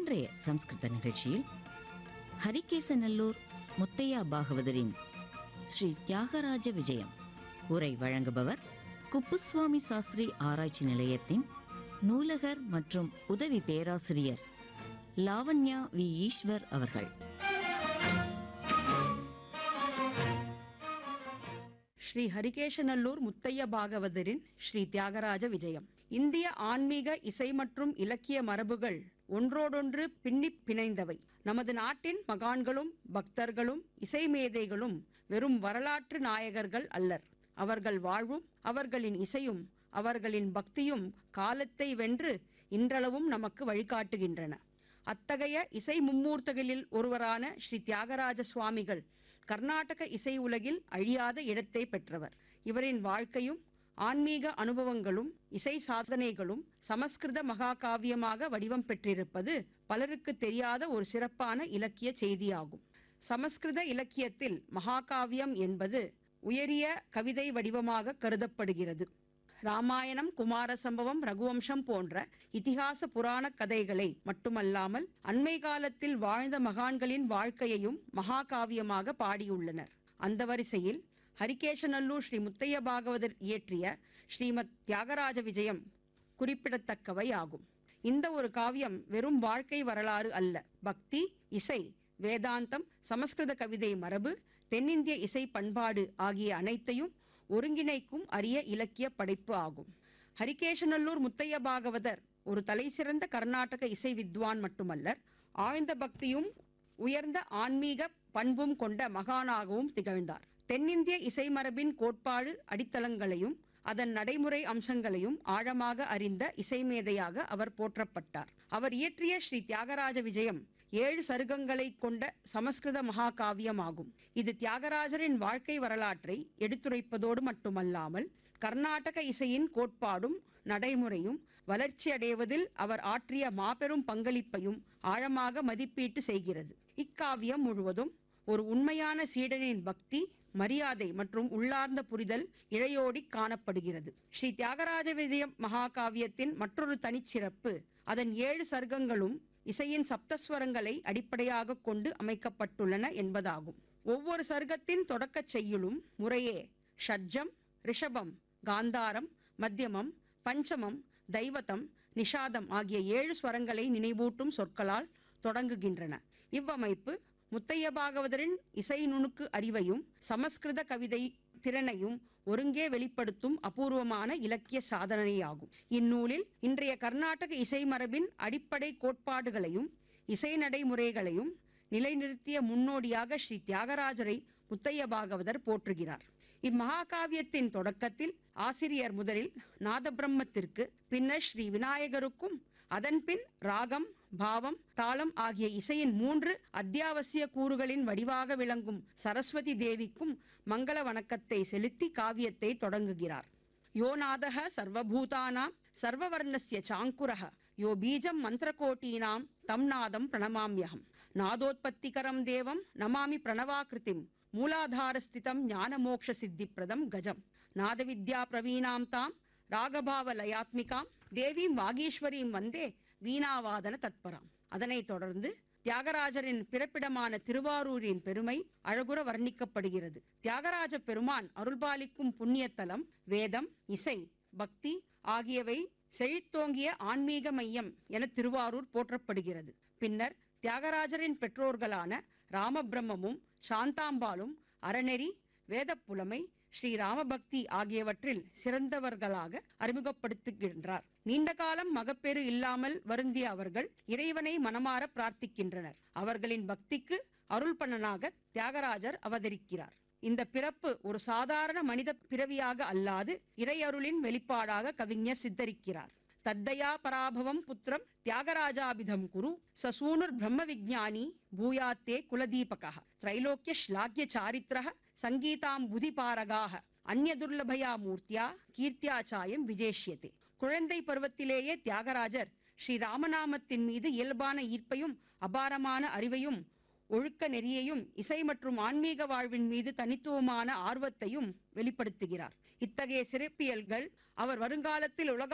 இன்றைய சம்ஸ்கிருத நிகழ்ச்சியில் ஹரிகேசநல்லூர் முத்தையா பாகவதரின் ஸ்ரீ தியாகராஜ விஜயம் உரை வழங்குபவர் குப்புசுவாமி சாஸ்திரி ஆராய்ச்சி நிலையத்தின் நூலகர் மற்றும் உதவி பேராசிரியர் லாவண்யா வி ஈஸ்வர் அவர்கள் ஸ்ரீ ஹரிகேஷநல்லூர் முத்தைய பாகவதரின் ஸ்ரீ தியாகராஜ விஜயம் இந்திய ஆன்மீக இசை மற்றும் இலக்கிய மரபுகள் ஒன்றோடொன்று பின்னிப் பிணைந்தவை நமது நாட்டின் மகான்களும் பக்தர்களும் இசை மேதைகளும் வெறும் வரலாற்று நாயகர்கள் அல்லர் அவர்கள் வாழ்வும் அவர்களின் இசையும் அவர்களின் பக்தியும் காலத்தை வென்று இன்றளவும் நமக்கு வழிகாட்டுகின்றன அத்தகைய இசை மும்மூர்த்தகளில் ஒருவரான ஸ்ரீ தியாகராஜ சுவாமிகள் கர்நாடக இசை உலகில் அழியாத இடத்தை பெற்றவர் இவரின் வாழ்க்கையும் ஆன்மீக அனுபவங்களும் இசை சாதனைகளும் சமஸ்கிருத மகாகாவியமாக வடிவம் பெற்றிருப்பது பலருக்கு தெரியாத ஒரு சிறப்பான இலக்கிய செய்தியாகும் சமஸ்கிருத இலக்கியத்தில் மகாகாவியம் என்பது உயரிய கவிதை வடிவமாக கருதப்படுகிறது ராமாயணம் குமார சம்பவம் ரகுவம்சம் போன்ற இதிகாச புராண கதைகளை மட்டுமல்லாமல் அண்மை காலத்தில் வாழ்ந்த மகான்களின் வாழ்க்கையையும் மகாகாவியமாக பாடியுள்ளனர் அந்த வரிசையில் ஹரிகேஷநல்லூர் ஸ்ரீ முத்தைய பாகவதர் இயற்றிய ஸ்ரீமத் தியாகராஜ விஜயம் குறிப்பிடத்தக்கவை ஆகும் இந்த ஒரு காவியம் வெறும் வாழ்க்கை வரலாறு அல்ல பக்தி இசை வேதாந்தம் சமஸ்கிருத கவிதை மரபு தென்னிந்திய இசை பண்பாடு ஆகிய அனைத்தையும் ஒருங்கிணைக்கும் அரிய இலக்கிய படைப்பு ஆகும் ஹரிகேஷநல்லூர் முத்தைய பாகவதர் ஒரு தலைசிறந்த கர்நாடக இசை வித்வான் மட்டுமல்லர் ஆழ்ந்த பக்தியும் உயர்ந்த ஆன்மீக பண்பும் கொண்ட மகானாகவும் திகழ்ந்தார் தென்னிந்திய இசை மரபின் கோட்பாடு அடித்தளங்களையும் அதன் நடைமுறை அம்சங்களையும் ஆழமாக அறிந்த இசைமேதையாக அவர் போற்றப்பட்டார் அவர் இயற்றிய ஸ்ரீ தியாகராஜ விஜயம் ஏழு சருகங்களை கொண்ட சமஸ்கிருத மகாகாவியமாகும் இது தியாகராஜரின் வாழ்க்கை வரலாற்றை எடுத்துரைப்பதோடு மட்டுமல்லாமல் கர்நாடக இசையின் கோட்பாடும் நடைமுறையும் வளர்ச்சி அடைவதில் அவர் ஆற்றிய மாபெரும் பங்களிப்பையும் ஆழமாக மதிப்பீட்டு செய்கிறது இக்காவியம் முழுவதும் ஒரு உண்மையான சீடனின் பக்தி மரியாதை மற்றும் உள்ளார்ந்த புரிதல் இழையோடி காணப்படுகிறது ஸ்ரீ தியாகராஜ விஜயம் மகாகாவியத்தின் மற்றொரு தனிச்சிறப்பு அதன் ஏழு சர்க்கங்களும் இசையின் சப்தஸ்வரங்களை அடிப்படையாக கொண்டு அமைக்கப்பட்டுள்ளன என்பதாகும் ஒவ்வொரு சர்க்கத்தின் தொடக்கச் செய்யுளும் முறையே ஷட்ஜம் ரிஷபம் காந்தாரம் மத்தியமம் பஞ்சமம் தைவதம் நிஷாதம் ஆகிய ஏழு ஸ்வரங்களை நினைவூட்டும் சொற்களால் தொடங்குகின்றன இவ்வமைப்பு முத்தைய பாகவதரின் இசை நுணுக்கு அறிவையும் சமஸ்கிருத கவிதை திறனையும் ஒருங்கே வெளிப்படுத்தும் அபூர்வமான இலக்கிய சாதனையாகும் இந்நூலில் இன்றைய கர்நாடக இசை மரபின் அடிப்படை கோட்பாடுகளையும் இசை நடைமுறைகளையும் நிலைநிறுத்திய முன்னோடியாக ஸ்ரீ தியாகராஜரை முத்தைய பாகவதர் போற்றுகிறார் இம்மகாகாவியத்தின் தொடக்கத்தில் ஆசிரியர் முதலில் நாதபிரம்மத்திற்கு பின்னர் ஸ்ரீ விநாயகருக்கும் அதன்பின் ராகம் பாவம் தாளம் ஆகிய இசையின் மூன்று அத்தியாவசிய கூறுகளின் வடிவாக விளங்கும் சரஸ்வதி தேவிக்கும் மங்கள வணக்கத்தை செலுத்தி காவியத்தை தொடங்குகிறார் யோ நாதக சர்வபூதானாம் சர்வவர்ணஸ்ய சாங்குரக யோ பீஜம் மந்திரகோட்டீனாம் தம் நாதம் பிரணமாம்யகம் நாதோத்பத்திகரம் தேவம் நமாமி பிரணவாகிருதிம் மூலாதாரஸ்திதம் ஞானமோக்ஷ சித்திப்பிரதம் கஜம் நாதவித்யா பிரவீணாம் தாம் ராகபாவ லயாத்மிகாம் தேவீம் வாகீஸ்வரீம் வந்தே வீணாவாதன தத்பராம் அதனைத் தொடர்ந்து தியாகராஜரின் பிறப்பிடமான திருவாரூரின் பெருமை அழகுற வர்ணிக்கப்படுகிறது தியாகராஜ பெருமான் அருள்பாலிக்கும் புண்ணியத்தலம் வேதம் இசை பக்தி ஆகியவை செழித்தோங்கிய ஆன்மீக மையம் என திருவாரூர் போற்றப்படுகிறது பின்னர் தியாகராஜரின் பெற்றோர்களான ராமபிரம்மமும் சாந்தாம்பாலும் அறநெறி வேதப்புலமை ஸ்ரீ ராமபக்தி ஆகியவற்றில் சிறந்தவர்களாக அறிமுகப்படுத்துகின்றார் நீண்ட காலம் மகப்பேறு இல்லாமல் வருந்திய அவர்கள் இறைவனை மனமாற பிரார்த்திக்கின்றனர் அவர்களின் பக்திக்கு அருள்பணனாக தியாகராஜர் அவதரிக்கிறார் இந்த பிறப்பு ஒரு சாதாரண மனித பிறவியாக அல்லாது இறையருளின் வெளிப்பாடாக கவிஞர் சித்தரிக்கிறார் தத்தயா பராபவம் புத்திரம் தியாகராஜாபிதம் குரு சசூனுர் பிரம்ம விஜானி பூயாத்தே குலதீபக திரைலோக்கிய ஸ்லாக்கிய சாரித்திரக சங்கீதாம் புதிபாரகாக அந்நதுர்லபயா மூர்த்தியா கீர்த்தியாச்சாயம் விஜேஷ்யதே குழந்தை பருவத்திலேயே தியாகராஜர் ஸ்ரீ ராமநாமத்தின் மீது இயல்பான ஈர்ப்பையும் அபாரமான அறிவையும் ஒழுக்க நெறியையும் இசை மற்றும் ஆன்மீக வாழ்வின் மீது தனித்துவமான ஆர்வத்தையும் வெளிப்படுத்துகிறார் இத்தகைய சிறப்பியல்கள் அவர் வருங்காலத்தில் உலக